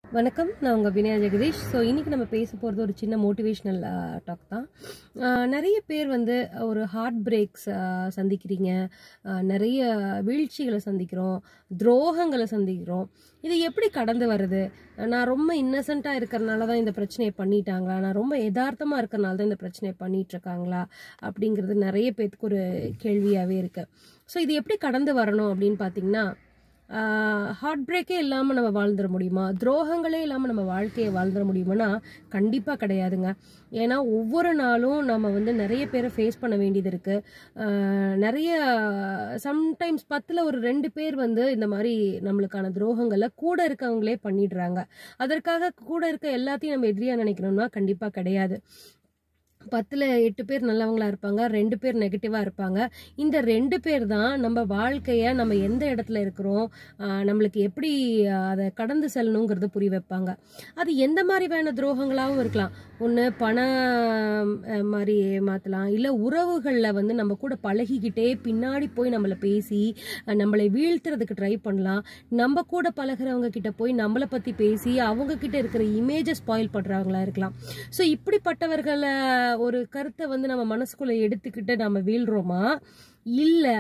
வணக்கம் நான் உங்கள் வினயா ஜெகதீஷ் ஸோ இன்றைக்கி நம்ம பேச போகிறது ஒரு சின்ன மோட்டிவேஷ்னல் டாக் தான் ஆஹ் நிறைய பேர் வந்து ஒரு ஹார்ட் பிரேக்ஸ் சந்திக்கிறீங்க ஆஹ் நிறைய வீழ்ச்சிகளை சந்திக்கிறோம் துரோகங்களை சந்திக்கிறோம் இது எப்படி கடந்து வருது நான் ரொம்ப இன்னசென்ட்டாக இருக்கிறனால தான் இந்த பிரச்சனையை பண்ணிட்டாங்களா நான் ரொம்ப யதார்த்தமாக இருக்கிறனால தான் இந்த பிரச்சனையை பண்ணிட்டு இருக்காங்களா அப்படிங்கிறது நிறைய பேத்துக்கு ஒரு கேள்வியாகவே இருக்கு ஸோ இது எப்படி கடந்து வரணும் அப்படின்னு பார்த்தீங்கன்னா ஹார்ட் பிரேக்கே இல்லாமல் நம்ம வாழ்ந்துட முடியுமா துரோகங்களே இல்லாமல் நம்ம வாழ்க்கையை வாழ்ந்துட முடியுமானா கண்டிப்பாக கிடையாதுங்க ஏன்னா ஒவ்வொரு நாளும் நம்ம வந்து நிறைய பேரை ஃபேஸ் பண்ண வேண்டியது இருக்குது நிறைய சம்டைம்ஸ் பத்தில் ஒரு ரெண்டு பேர் வந்து இந்த மாதிரி நம்மளுக்கான துரோகங்களை கூட இருக்கவங்களே பண்ணிடுறாங்க அதற்காக கூட இருக்க எல்லாத்தையும் நம்ம எதிரியாக நினைக்கணும்னா கண்டிப்பாக கிடையாது பத்தில் எட்டு பேர் நல்லவங்களா இருப்பாங்க ரெண்டு பேர் நெகட்டிவாக இருப்பாங்க இந்த ரெண்டு பேர் தான் நம்ம வாழ்க்கையை நம்ம எந்த இடத்துல இருக்கிறோம் ஆஹ் நம்மளுக்கு எப்படி ஆஹ் அதை கடந்து செல்லணுங்கிறத புரிய வைப்பாங்க அது எந்த மாதிரி வேண துரோகங்களாகவும் இருக்கலாம் ஒன்று பணம் அஹ், மாதிரி ஏமாற்றலாம் இல்லை உறவுகளில் வந்து நம்ம கூட பழகிக்கிட்டே பின்னாடி போய் நம்மளை பேசி அஹ், நம்மளை வீழ்த்துறதுக்கு ட்ரை பண்ணலாம் நம்ம கூட பழகுறவங்க கிட்ட போய் நம்மளை பற்றி பேசி அவங்க கிட்ட இருக்கிற இமேஜை ஸ்பாயில் பண்ணுறவங்களா இருக்கலாம் ஸோ இப்படிப்பட்டவர்களை ஒரு கருத்தை வந்து நம்ம மனசுக்குள்ள எடுத்துக்கிட்டு நம்ம வீழ்றோமா இல்லை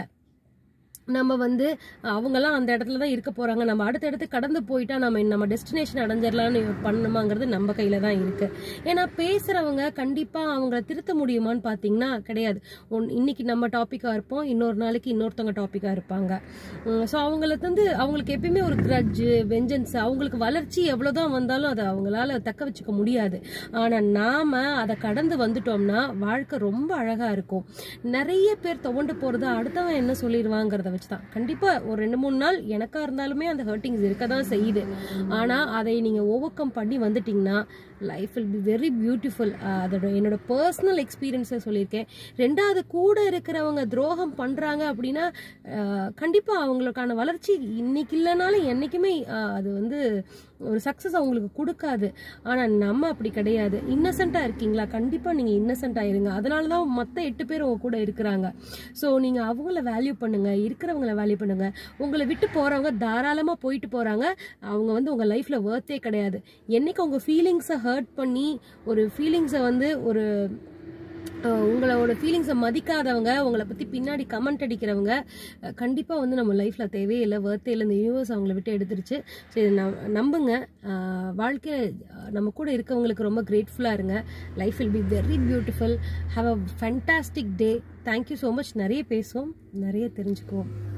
நம்ம வந்து அவங்கெல்லாம் அந்த இடத்துல தான் இருக்க போறாங்க நம்ம அடுத்த இடத்துக்கு கடந்து போயிட்டா நம்ம நம்ம டெஸ்டினேஷன் அடைஞ்சிடலாம்னு பண்ணணுமாங்கிறது நம்ம கையில தான் இருக்கு ஏன்னா பேசுறவங்க கண்டிப்பா அவங்கள திருத்த முடியுமான்னு பாத்தீங்கன்னா கிடையாது ஒன் இன்னைக்கு நம்ம டாபிக்கா இருப்போம் இன்னொரு நாளைக்கு இன்னொருத்தவங்க டாபிக்கா இருப்பாங்க ஸோ அவங்களுக்கு வந்து அவங்களுக்கு எப்பயுமே ஒரு கிரட்ஜு வெஞ்சன்ஸ் அவங்களுக்கு வளர்ச்சி எவ்வளவுதான் வந்தாலும் அதை அவங்களால தக்க வச்சுக்க முடியாது ஆனா நாம அதை கடந்து வந்துட்டோம்னா வாழ்க்கை ரொம்ப அழகா இருக்கும் நிறைய பேர் துவண்டு போறது அடுத்தவன் என்ன சொல்லிடுவாங்கிறத வச்சுதான் கண்டிப்பா ஒரு ரெண்டு மூணு நாள் எனக்கா இருந்தாலுமே அந்த ஹர்ட்டிங்ஸ் இருக்க தான் செய்யுது ஆனா அதை நீங்க ஓவர் கம் பண்ணி வந்துட்டீங்கன்னா life will be very beautiful அதோட என்னோட பர்சனல் எக்ஸ்பீரியன்ஸை சொல்லியிருக்கேன் ரெண்டாவது கூட இருக்கிறவங்க துரோகம் பண்றாங்க அப்படின்னா ஆஹ், கண்டிப்பா அவங்களுக்கான வளர்ச்சி இன்னைக்கு இல்லைனாலும் என்னைக்குமே ஆஹ், அது வந்து ஒரு சக்சஸ் அவங்களுக்கு கொடுக்காது ஆனா நம்ம அப்படி கிடையாது இன்னசென்ட்டா இருக்கீங்களா கண்டிப்பா நீங்க இன்னசென்ட்டா இருங்க அதனாலதான் மத்த எட்டு பேர் உங்க கூட இருக்கிறாங்க ஸோ நீங்க அவங்கள வேல்யூ பண்ணுங்க இருக்கிறவங்கள வேல்யூ பண்ணுங்க உங்களை விட்டு போறவங்க தாராளமா போயிட்டு போறாங்க அவங்க வந்து உங்க லைஃப்ல ஒர்த்தே கிடையாது என்னைக்கு உங்க ஃபீலிங்ஸை ஹர்ட் பண்ணி ஒரு ஃபீலிங்ஸை வந்து ஒரு அஹ், உங்களோட ஃபீலிங்ஸை மதிக்காதவங்க உங்களை பற்றி பின்னாடி கமெண்ட் அடிக்கிறவங்க அஹ், கண்டிப்பா வந்து நம்ம லைஃப்ல தேவையே இல்லை ஒர்த்தே இல்லை இந்த யூனிவர்ஸ் அவங்கள விட்டு எடுத்துருச்சு ஸோ இதை நம்- நம்புங்க அஹ், வாழ்க்கையில அஹ், நம்ம கூட இருக்கவங்களுக்கு ரொம்ப கிரேட்ஃபுல்லா இருங்க life will be very beautiful have a fantastic day thank you so much நிறைய பேசுவோம் நிறைய தெரிஞ்சுக்குவோம்